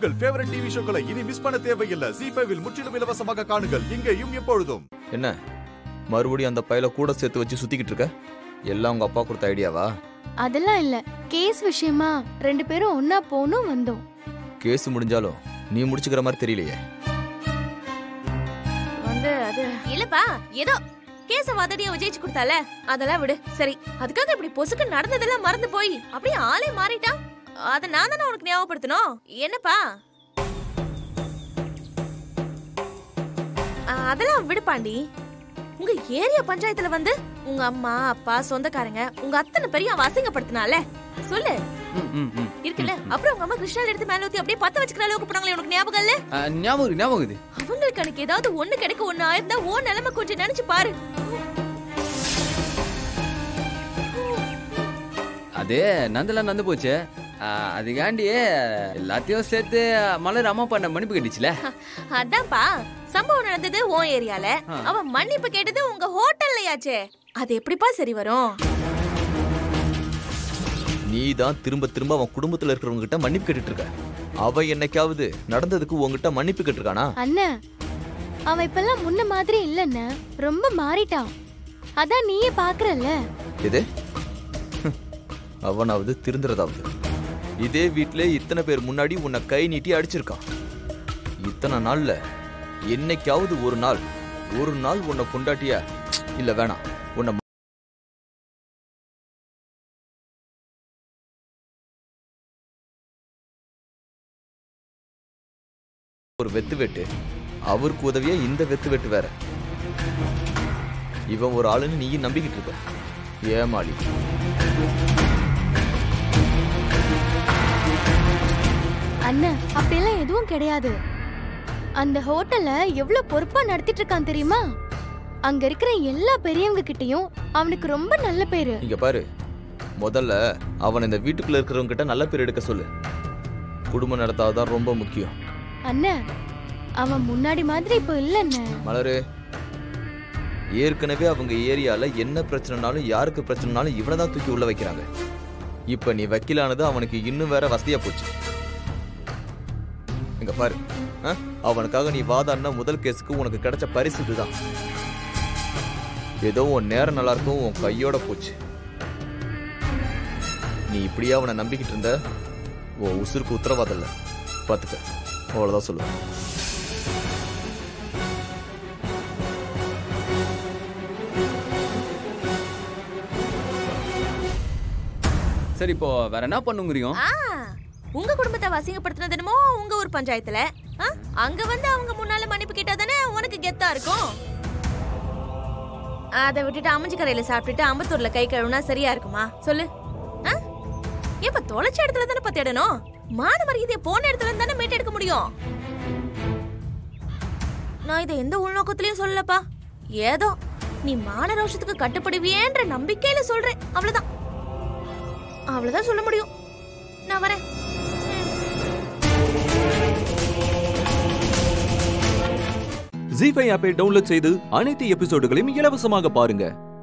உங்கள் favourite TV ஷோக்களை இனி miss பண்ண தேவையில்லை ஜி ஃபைவில் முற்றிலும் இலவசமாக காணுங்கள் இங்கேயும் எப்பொழுதும் என்ன மறுபடியும் அந்த பையல கூட சேர்த்து வச்சு சுத்திக்கிட்டு இருக்க எல்லாம் உங்க அப்பா கொடுத்த ஐடியாவா அதெல்லாம் இல்ல கேஸ் விஷயமா ரெண்டு பேரும் ஒன்னா போனும் வந்தோம் கேஸ் முடிஞ்சாலும் நீ முடிச்சுக்கிற மாதிரி தெரியலையே வந்து அது இல்லப்பா ஏதோ கேச வாதடியா விஜயிச்சு கொடுத்தால அதெல்லாம் விடு சரி அதுக்காக இப்படி பொசுக்கு நடந்ததெல்லாம் மறந்து போய் அப்படியே ஆளே மாறிட்டான் அத நான் தானே உனக்கு ஞாபகப்படுத்தணும் என்னப்பா ஆ, அதெல்லாம் விடு பாண்டி உங்க ஏரியா பஞ்சாயத்துல வந்து உங்க அம்மா அப்பா சொந்தக்காரங்க உங்க அத்தனை பெரிய அவ அசிங்கப்படுத்தினால சொல்லு ம், ம், ம். இருக்குல்ல அப்புறம் உங்க அம்மா கிருஷ்ணால எடுத்து மேல ஊத்தி அப்படியே பத்த வச்சுக்கிற அளவுக்கு போனாங்களே உனக்கு ஞாபகம் இல்ல ஆ, ஞாபகம் இருக்கு, ஞாபகம் இது அவங்களுக்கு அன்னைக்கு ஏதாவது ஒண்ணு கிடைக்க ஒண்ணு ஆயிருந்தா ஓ நிலைமை கொஞ்சம் நினைச்சு பாரு அது நந்தெல்லாம் நந்து போச்சு ஆ, அதுக்காண்டி எல்லாத்தையும் சேர்த்து மலர் அம்மா பண்ண மன்னிப்பு கட்டிச்சுல அதான்ப்பா சம்பவம் நடந்தது உன் ஏரியால ஆ. அவன் மன்னிப்பு கேட்டது உங்க ஹோட்டல்லையாச்சே அது எப்படிப்பா சரி வரும் நீ தான் திரும்ப திரும்ப அவன் குடும்பத்துல இருக்கிறவங்க கிட்ட மன்னிப்பு கேட்டுட்டு இருக்க அவ என்னைக்காவது நடந்ததுக்கு உன்கிட்ட மன்னிப்பு கேட்டிருக்கானா அண்ணன் அவன் இப்பெல்லாம் முன்ன மாதிரி இல்லைன்னு ரொம்ப மாறிட்டான் அதான் நீயே பாக்குறல்ல எது அவனாவது திருந்துறதாவது இதே வீட்ல இத்தனை பேர் முன்னாடி உன்னை கை நீட்டி அடிச்சிருக்கான் இத்தனை நாள்ல என்னைக்காவது ஒரு நாள் ஒரு நாள் உன்னை கொண்டாட்டியா இல்ல வேணாம் உன்னை ஒரு வெத்து வெட்டு அவருக்கு உதவியா இந்த வெத்து வெட்டு வேற இவன் ஒரு ஆளுன்னு நீயும் நம்பிக்கிட்டு இருக்க ஏமாளி அண்ணன் அப்படியெல்லாம் எதுவும் கிடையாது அந்த ஹோட்டல்ல எவ்வளவு பொறுப்பா நடத்திட்டு இருக்கான் தெரியுமா அங்க இருக்கிற எல்லா பெரியவங்க கிட்டயும் அவனுக்கு ரொம்ப நல்ல பேரு இங்க பாரு முதல்ல அவன் இந்த வீட்டுக்குள்ள இருக்கிறவங்க கிட்ட நல்ல பேர் எடுக்க சொல்லு குடும்பம் நடத்தாதான் ரொம்ப முக்கியம் அண்ணன் அவன் முன்னாடி மாதிரி இப்போ இல்ல அண்ணன் மலரு ஏற்கனவே அவங்க ஏரியால என்ன பிரச்சனைனாலும் யாருக்கு பிரச்சனைனாலும் இவனை தான் தூக்கி உள்ள வைக்கிறாங்க இப்ப நீ வக்கீலானது அவனுக்கு இன்னும் வேற வசதியா போச்சு இங்க பாரு ஆ? அவனுக்காக நீ வாதாடின முதல் கேஸுக்கு உனக்கு கிடைச்ச பரிசு இதுதான் ஏதோ உன் நேரம் நல்லா இருக்கும் உன் கையோட போச்சு நீ இப்படியே அவனை நம்பிக்கிட்டு இருந்த உன் உசுருக்கு உத்தரவாதம் இல்லை பார்த்துக்க அவ்வளோதான் சொல்லுவேன் சரி இப்போ வேற என்ன பண்ணுங்கிறீங்க ஆ, உங்க குடும்பத்தை அசிங்கப்படுத்தினது என்னமோ உங்க ஊர் பஞ்சாயத்துல ஆ, அங்க வந்து அவங்க முன்னால மன்னிப்பு கேட்டா தானே உனக்கு கெத்தா இருக்கும் அதை விட்டுட்டு அமைஞ்சு கரையில சாப்பிட்டுட்டு அம்பத்தூர்ல கை கழுவுனா சரியா இருக்குமா சொல்லு ஆ? இப்ப தொலைச்ச இடத்துல தானே பத்திடணும் மான மரியாதையை போன இடத்துல இருந்து தானே மீட்டெடுக்க முடியும் நான் இதை எந்த உள்நோக்கத்திலயும் சொல்லலப்பா ஏதோ நீ மான ரோஷத்துக்கு கட்டுப்படுவியேன்ற நம்பிக்கையில சொல்றேன் அவ்வளவுதான் அவ்வளவுதான் சொல்ல முடியும் நான் வரேன் ஜி ஃபைவ் ஆப்பை டவுன்லோட் செய்து அனைத்து எபிசோடுகளையும் இலவசமாக பாருங்க